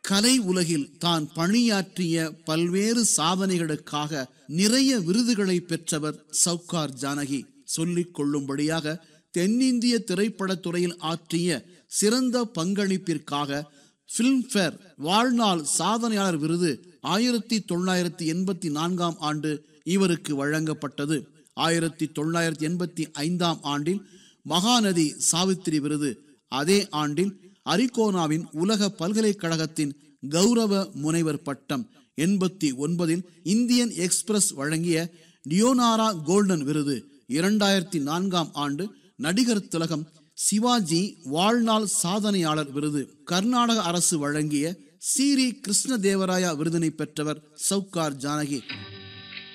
கலை உலகில் தான் பணியாற்றிய பல்வேறு சாதனைகளுக்காக நிறைய விருதுகளை பெற்றவர் சவுகார் ஜானகி சொல்லிக் கொள்ளும்படியாக தென்னிந்திய திரைப்படத் துறையில் ஆற்றிய சிறந்த பங்களிப்பிற்காக பிலிம்பேர் வாழ்நாள் சாதனையாளர் விருது ஆயிரத்தி தொள்ளாயிரத்தி எண்பத்தி நான்காம் ஆண்டு இவருக்கு வழங்கப்பட்டது ஆயிரத்தி தொள்ளாயிரத்தி எண்பத்தி ஐந்தாம் ஆண்டில் மகாநதி சாவித்திரி விருது அதே ஆண்டில் அரிகோனாவின் உலக பல்கலைக்கழகத்தின் கௌரவ முனைவர் பட்டம் எண்பத்தி ஒன்பதில் இந்தியன் எக்ஸ்பிரஸ் வழங்கிய லியோனாரா கோல்டன் விருது இரண்டாயிரத்தி நான்காம் ஆண்டு நடிகர் திலகம் சிவாஜி வாழ்நாள் சாதனையாளர் விருது கர்நாடக அரசு வழங்கிய சீரி கிருஷ்ணதேவராயா விருதினை பெற்றவர் சவுகார் ஜானகி